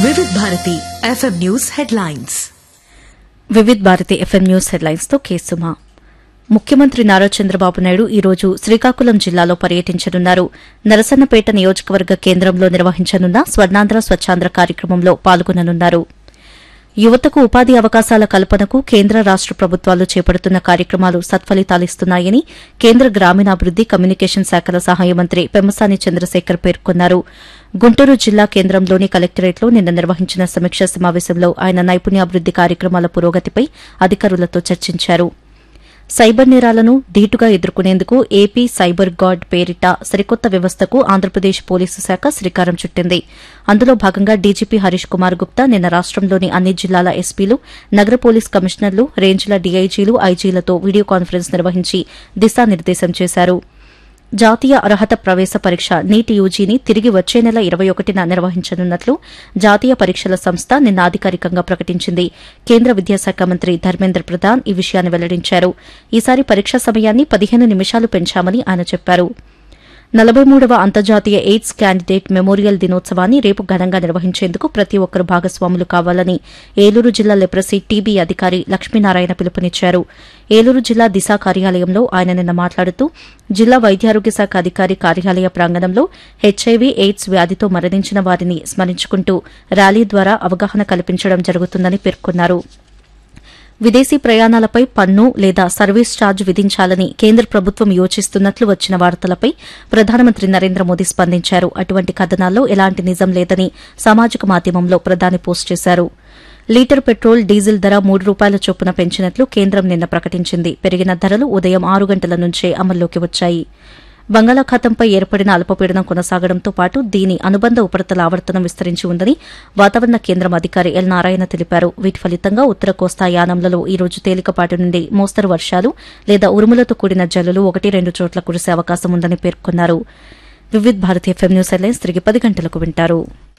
వివిధ Bharati F M news headlines Vividh Bharati F M news headlines తో కేసుమా ముఖ్యమంత్రి నారా చంద్రబాబు నాయుడు ఈ రోజు శ్రీకాకుళం జిల్లాలో పర్యటించనున్నారు నరసన్నపేట నియోజకవర్గ కేంద్రంలో నిర్వహించనున్న స్వర్ణాంధ్ర స్వచ్ఛాంధ్ర కార్యక్రమంలో పాల్గొననున్నారు యువతకు ఉపాధి అవకాశాల కల్పనకు కేంద్ర రాష్ట ప్రభుత్వాలు చేపడుతున్న కార్యక్రమాలు సత్ఫలితాలిస్తున్నాయని కేంద్ర గ్రామీణాభివృద్ది కమ్యూనికేషన్ శాఖల సహాయ మంత్రి పెమ్మసాని చంద్రశేఖర్ పేర్కొన్నారు గుంటూరు జిల్లా కేంద్రంలోని కలెక్టరేట్లో నిన్న నిర్వహించిన సమీక్షా సమావేశంలో ఆయన నైపుణ్యాభివృద్ది కార్యక్రమాల పురోగతిపై అధికారులతో చర్చించారు సైబర్ నేరాలను ధీటుగా ఎదుర్కొనేందుకు ఏపీ సైబర్ గార్డ్ పేరిట సరికొత్త వ్యవస్థకు ఆంధ్రప్రదేశ్ పోలీసు శాఖ శ్రీకారం చుట్టింది అందులో భాగంగా డీజీపీ హరీష్ కుమార్ గుప్తా నిన్న రాష్టంలోని అన్ని జిల్లాల ఎస్పీలు నగర పోలీస్ కమిషనర్లు రేంజ్ల డీఐజీలు ఐజీలతో వీడియో కాన్ఫరెన్స్ నిర్వహించి దిశానిర్దేశం చేశారు జాతీయ అర్హత ప్రవేశ పరీక్ష నీట్ యూజీని తిరిగి వచ్చే నెల ఇరవై ఒకటిన నిర్వహించనున్నట్లు జాతీయ పరీక్షల సంస్థ నిన్న అధికారికంగా ప్రకటించింది కేంద్ర విద్యాశాఖ మంత్రి ధర్మేంద్ర ప్రధాన్ ఈ విషయాన్ని వెల్లడించారు ఈసారి పరీక్ష సమయాన్ని పదిహేను నిమిషాలు పెంచామని ఆయన చెప్పారు నలభై మూడవ అంతర్జాతీయ ఎయిడ్స్ క్యాండిడేట్ మెమోరియల్ దినోత్సవాన్ని రేపు ఘనంగా నిర్వహించేందుకు ప్రతి ఒక్కరు భాగస్వాములు కావాలని ఏలూరు జిల్లా లెప్రసీ టీబీ అధికారి లక్ష్మీనారాయణ పిలుపునిచ్చారు ఏలూరు జిల్లా దిశ కార్యాలయంలో ఆయన నిన్న మాట్లాడుతూ జిల్లా వైద్యారోగ్య శాఖ అధికారి కార్యాలయ ప్రాంగణంలో హెచ్ఐవీ ఎయిడ్స్ వ్యాధితో మరణించిన వారిని స్మరించుకుంటూ ర్యాలీ ద్వారా అవగాహన కల్పించడం జరుగుతుందని పేర్కొన్నారు విదేశీ ప్రయాణాలపై పన్ను లేదా సర్వీస్ ఛార్జ్ విధించాలని కేంద్ర ప్రభుత్వం యోచిస్తున్నట్లు వచ్చిన వార్తలపై ప్రధానమంత్రి నరేంద్ర మోదీ స్పందించారు అటువంటి కథనాల్లో ఎలాంటి నిజం లేదని సామాజిక మాధ్యమంలో ప్రధాని పోస్ట్ చేశారు లీటర్ పెట్రోల్ డీజిల్ ధర మూడు రూపాయల చొప్పున పెంచినట్లు కేంద్రం నిన్న ప్రకటించింది పెరిగిన ధరలు ఉదయం ఆరు గంటల నుంచే అమల్లోకి వచ్చాయి బంగాళాఖాతంపై ఏర్పడిన అల్పపీడనం కొనసాగడంతో పాటు దీని అనుబంధ ఉపరితల ఆవర్తనం విస్తరించి ఉందని వాతావరణ కేంద్రం అధికారి ఎల్ నారాయణ తెలిపారు వీటి ఫలితంగా ఉత్తర కోస్తా యానంలలో ఈ రోజు తేలికపాటి నుండి మోస్తరు వర్షాలు లేదా ఉరుములతో కూడిన జల్లులు ఒకటి రెండు చోట్ల కురిసే అవకాశం ఉందని పేర్కొన్నారు Vividh Bharati F M news headlines తిరిగి పది గంటలకు వింటారు